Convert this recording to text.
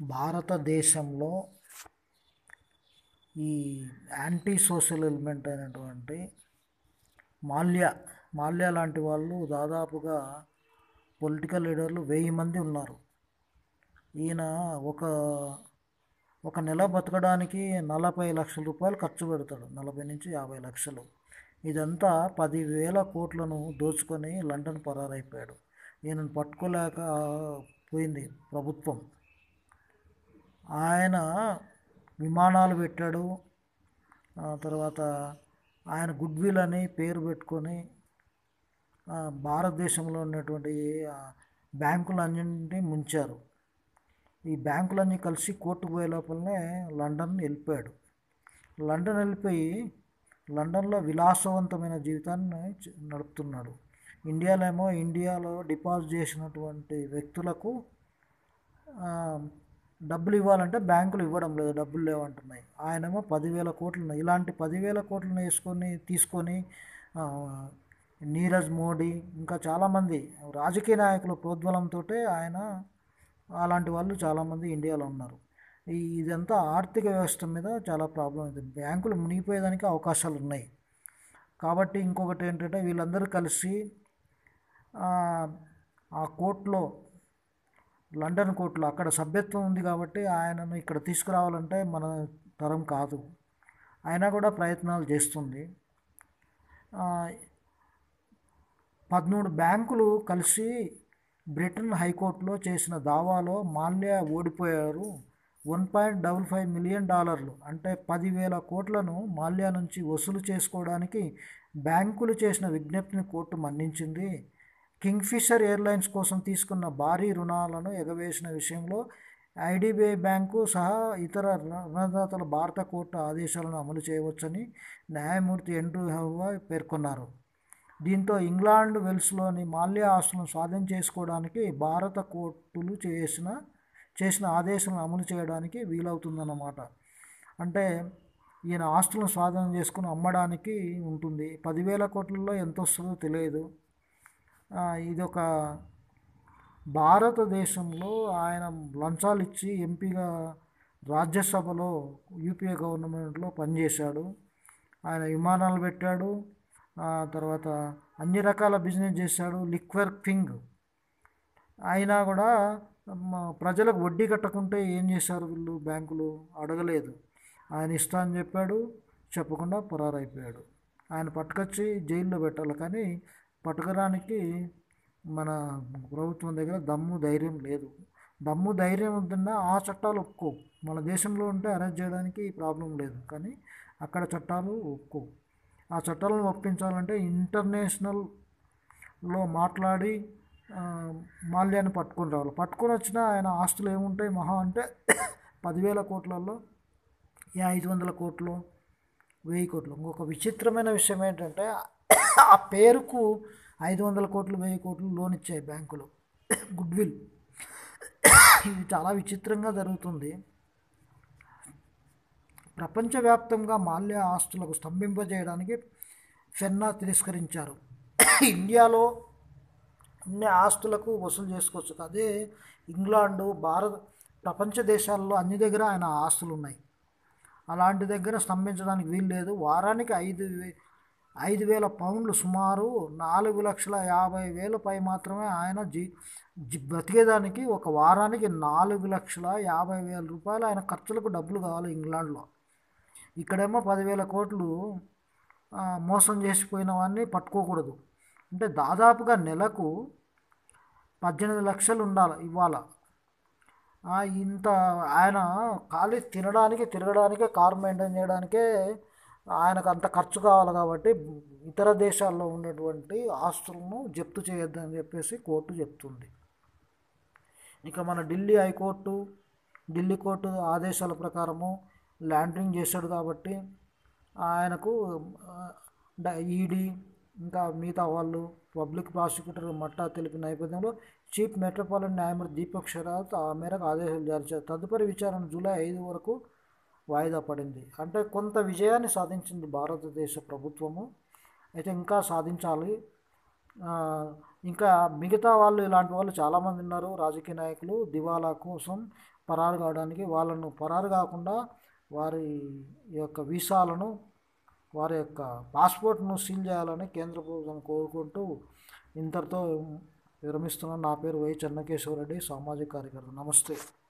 భారతదేశంలో ఈ anti social element అయినటువంటి మాల్యా మాల్యా లాంటి వాళ్ళు దాదాపుగా పొలిటికల్ లీడర్లు వెయ్యి మంది ఉన్నారు ఈయన ఒక ఒక నెల బతకడానికి నలభై లక్షల రూపాయలు ఖర్చు పెడతాడు నలభై నుంచి యాభై లక్షలు ఇదంతా పదివేల కోట్లను దోచుకొని లండన్ పరారైపోయాడు ఈయనను పట్టుకోలేక పోయింది ప్రభుత్వం ఆయన విమానాలు పెట్టాడు ఆ తర్వాత ఆయన గుడ్ విల్ అని పేరు పెట్టుకొని ఆ, భారతదేశంలో ఉన్నటువంటి ఆ, బ్యాంకులన్నింటినీ ముంచారు ఈ బ్యాంకులన్నీ కలిసి కోర్టుకు పోయే లోపలనే లండన్ వెళ్ళిపోయాడు లండన్ వెళ్ళిపోయి లండన్లో విలాసవంతమైన జీవితాన్ని చ- నడుపుతున్నాడు ఇండియాలో ఏమో ఇండియాలో డిపాజిట్ చేసినటువంటి వ్యక్తులకు ఆ, డబ్బులు ఇవ్వాలంటే బ్యాంకులు ఇవ్వడం లేదు డబ్బులు లేవంటున్నాయి ఆయనేమో పదివేల కోట్లు ఉన్నాయి. ఇలాంటి పదివేల కోట్లను వేసుకొని తీసుకొని ఆ, నీరజ్ మోడీ ఇంకా చాలామంది రాజకీయ నాయకుల ప్రోద్బలంతో ఆయన అలాంటి వాళ్ళు చాలామంది ఇండియాలో ఉన్నారు ఈ ఇదంతా ఆర్థిక వ్యవస్థ మీద చాలా ప్రాబ్లం ఉంది బ్యాంకులు మునిగిపోయేదానికి అవకాశాలు ఉన్నాయి కాబట్టి ఇంకొకటి ఏంటంటే వీళ్ళందరూ కలిసి ఆ, ఆ కోర్టులో లండన్ కోర్టులో అక్కడ సభ్యత్వం ఉంది కాబట్టి ఆయనను ఇక్కడ తీసుకురావాలంటే మన తరం కాదు అయినా కూడా ప్రయత్నాలు చేస్తుంది ఆ, పదమూడు బ్యాంకులు కలిసి బ్రిటన్ హైకోర్టులో చేసిన దావాలో మాల్యా ఓడిపోయారు one point double five million డాలర్లు అంటే పదివేల కోట్లను మాల్యా నుంచి వసూలు చేసుకోవడానికి బ్యాంకులు చేసిన విజ్ఞప్తిని కోర్టు మన్నించింది కింగ్ఫిషర్ ఎయిర్లైన్స్ కోసం తీసుకున్న భారీ రుణాలను ఎగవేసిన విషయంలో ఐడిబిఐ బ్యాంకు సహా ఇతర రుణదాతల భారత కోర్టు ఆదేశాలను అమలు చేయవచ్చని న్యాయమూర్తి ఎండ్రూ హవ్వా పేర్కొన్నారు దీంతో ఇంగ్లాండ్ వెల్స్లోని మాల్యా ఆస్తులను స్వాధీనం చేసుకోవడానికి భారత కోర్టులు చేసిన చేసిన ఆదేశాలను అమలు చేయడానికి వీలవుతుందన్నమాట అంటే ఈయన ఆస్తులను స్వాధీనం చేసుకుని అమ్మడానికి ఉంటుంది పదివేల కోట్లలో ఎంత వస్తుందో తెలియదు ఆ, ఇదొక భారతదేశంలో ఆయన లంచాలు ఇచ్చి ఎంపీగా రాజ్యసభలో యూపీఏ గవర్నమెంట్లో పనిచేశాడు ఆయన విమానాలు పెట్టాడు ఆ తర్వాత అన్ని రకాల బిజినెస్ చేశాడు లిక్వర్ కింగ్ అయినా కూడా మ, ప్రజలకు వడ్డీ కట్టకుంటే ఏం చేశారు వీళ్ళు బ్యాంకులు అడగలేదు ఆయన ఇష్టం అని చెప్పాడు చెప్పకుండా పరారైపోయాడు ఆయన పట్టుకొచ్చి జైల్లో పెట్టాలి కానీ పట్టుకరానికి మన ప్రభుత్వం దగ్గర దమ్ము ధైర్యం లేదు దమ్ము ధైర్యం ఉందన్నా ఆ చట్టాలు ఒప్పుకో మన దేశంలో ఉంటే అరెస్ట్ చేయడానికి ప్రాబ్లం లేదు కానీ అక్కడ చట్టాలు ఒప్పుకో ఆ చట్టాలను ఒప్పించాలంటే ఇంటర్నేషనల్లో మాట్లాడి ఆ, మాల్యాన్ని పట్టుకొని రావాలి పట్టుకొని వచ్చినా ఆయన ఆస్తులు ఏముంటాయి మహా అంటే పదివేల కోట్లలో ఈ ఐదు వందల కోట్లు వెయ్యి కోట్లు ఇంకొక విచిత్రమైన విషయం ఏంటంటే ఆ పేరుకు ఐదు వందల కోట్లు వెయ్యి కోట్లు లోన్ ఇచ్చాయి బ్యాంకులు గుడ్ విల్ ఇది చాలా విచిత్రంగా జరుగుతుంది ప్రపంచవ్యాప్తంగా మాల్య ఆస్తులకు స్తంభింపజేయడానికి ఫెన్నా తిరస్కరించారు ఇండియాలో అన్ని ఆస్తులకు వసూలు చేసుకోవచ్చు అదే ఇంగ్లాండు భారత్ ప్రపంచ దేశాల్లో అన్ని దగ్గర ఆయన ఆస్తులు ఉన్నాయి అలాంటి దగ్గర స్తంభించడానికి వీలు లేదు వారానికి ఐదు వే- ఐదు వేల పౌండ్లు సుమారు నాలుగు లక్షల యాభై వేల పై మాత్రమే ఆయన జీ జీ బ్రతికేదానికి ఒక వారానికి నాలుగు లక్షల యాభై వేల రూపాయలు ఆయన ఖర్చులకు డబ్బులు కావాలి ఇంగ్లాండ్లో ఇక్కడేమో పదివేల కోట్లు ఆ, మోసం చేసిపోయిన వాడిని పట్టుకోకూడదు అంటే దాదాపుగా నెలకు పద్దెనిమిది లక్షలు ఉండాలి ఇవాళ ఆ, ఇంత ఆయన ఖాళీ తినడానికి తిరగడానికే కారు మెయింటైన్ చేయడానికే ఆయనకు అంత ఖర్చు కావాలి కాబట్టి ఇతర దేశాల్లో ఉన్నటువంటి ఆస్తులను జప్తు చేయొద్దని చెప్పేసి కోర్టు చెప్తుంది ఇక మన ఢిల్లీ హైకోర్టు ఢిల్లీ కోర్టు ఆదేశాల ప్రకారము ల్యాండరింగ్ చేశాడు కాబట్టి ఆయనకు ఈడీ ఇంకా మిగతా వాళ్ళు పబ్లిక్ ప్రాసిక్యూటర్ మట్టా తెలిపిన నేపథ్యంలో చీఫ్ మెట్రోపాలిటన్ న్యాయమూర్తి దీపక్ షరావత్ ఆ మేరకు ఆదేశాలు జారీ చేశారు తదుపరి విచారణ జూలై ఐదు వరకు వాయిదా పడింది అంటే కొంత విజయాన్ని సాధించింది భారతదేశ ప్రభుత్వము అయితే ఇంకా సాధించాలి ఆ, ఇంకా మిగతా వాళ్ళు ఇలాంటి వాళ్ళు చాలామంది ఉన్నారు రాజకీయ నాయకులు దివాలా కోసం పరారు కావడానికి వాళ్ళను పరారు కాకుండా వారి యొక్క వీసాలను వారి యొక్క పాస్పోర్ట్ను సీల్ చేయాలని కేంద్ర ప్రభుత్వం కోరుకుంటూ ఇంతటితో విరమిస్తున్నాను నా పేరు వై చెన్నకేశ్వరరెడ్డి సామాజిక కార్యకర్త నమస్తే